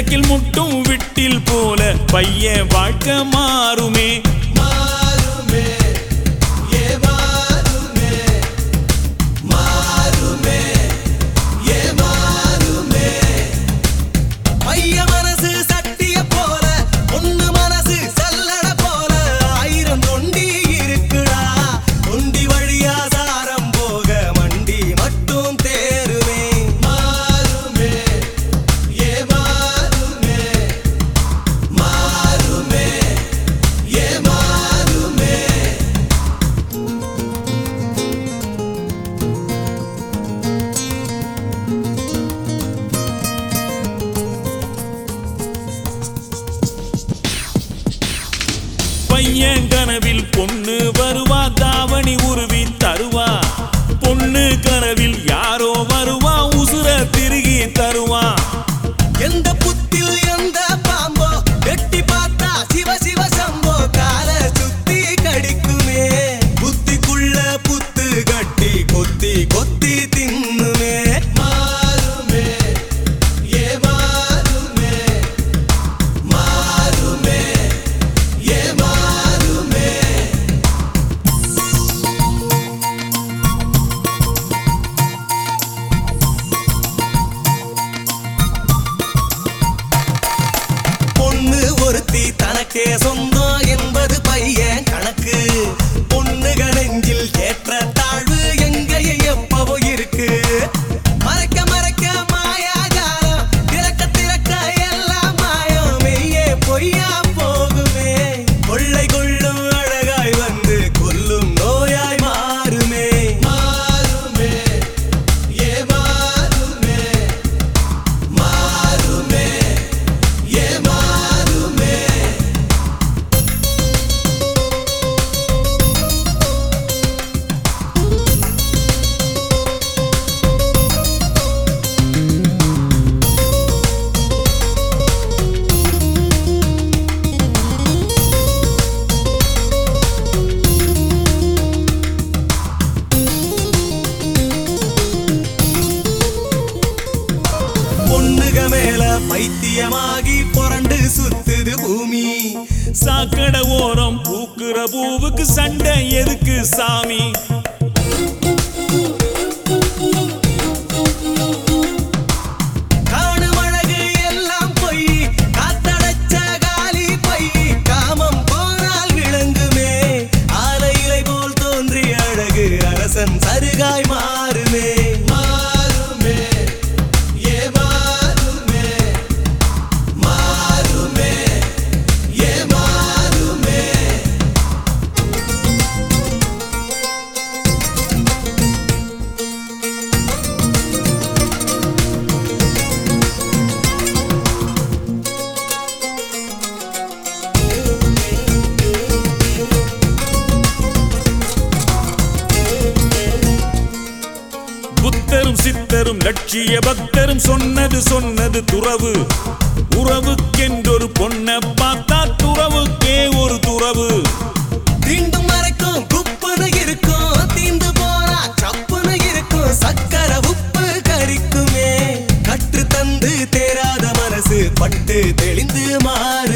cycle முட்டும் விட்டில் போல பையன் வாழ்க்கை மாறுமே மாறுமே ஏ மாறுமே மாறுமே ஏ மாறுமே பைய மனசு சட்டிய போல பொண்ணு மனசு சல்லட போல ஆயிரம் தொண்டி இருக்குடா தொண்டி வழியா சாரம் போக வண்டி மட்டும் தேருமே மாறுமே ஏ மாறுமே மாறுமே ஏ மாறுமே பையன் கனவில் பொண்ணு வருவா தாவணி உருவி தருவா பொண்ணு கனவில் யாரோ வருவா உசுர திருகி தருவா எந்த புத்தில் எந்த பாம்போ வெட்டி பார்த்தா சிவ சிவ சம்போ கால சுத்தி கடிக்குமே புத்திக்குள்ள புத்து கட்டி கொத்தி கொத்தி தின்னுமே மாறுமே ஏ மாறுமே மாறுமே ஏ மாறுமே பொண்ணு ஒருத்தி தனக்கே சொந்தம் என்பது பையன் கணக்கு பொண்ணுக நெஞ்சில் ஏற்ற தாழ்வு எங்கேயும் எப்பவோ இருக்கு மறைக்க மறைக்க மாயாஜாலம் திறக்க திறக்க எல்லாம் மாயம் மெய்யே பொய்யா போகுமே கொள்ளை கொள்ளும் அழகாய் வந்து கொல்லும் நோயாய் மாறுமே மாறுமே ஏ மாறுமே மாறுமே ஏ மாறுமே பொண்ணுக மேல பைத்தியமாகி புரண்டு சுத்துது பூமி சாக்கடை ஓரம் பூக்குற பூவுக்கு சண்டை எதுக்கு சாமி காணும் அழகு எல்லாம் பொய் காத்தடைச்ச காலி பை காமம் போனால் விளங்குமே ஆலை இலை போல் தோன்றிய அழகு அரசன் சருகாய் மாறுமே மாறுமே ஏ மாறுமே மாறுமே ஏ மாறுமே புத்தரும் சித்தரும் லட்சிய பக்தரும் சொன்னது சொன்னது துறவு உறவுக்கென்றொரு பொண்ணை பார்த்தா துறவுக்கே ஒரு துறவு தீண்டும் மறைக்கும் குப்புன்னு இருக்கும் தீந்து போனா சப்புன்னு இருக்கும் சக்கர உப்பு கரிக்குமே கற்று தந்து தேராத மனசு பட்டு தெளிந்து மாறு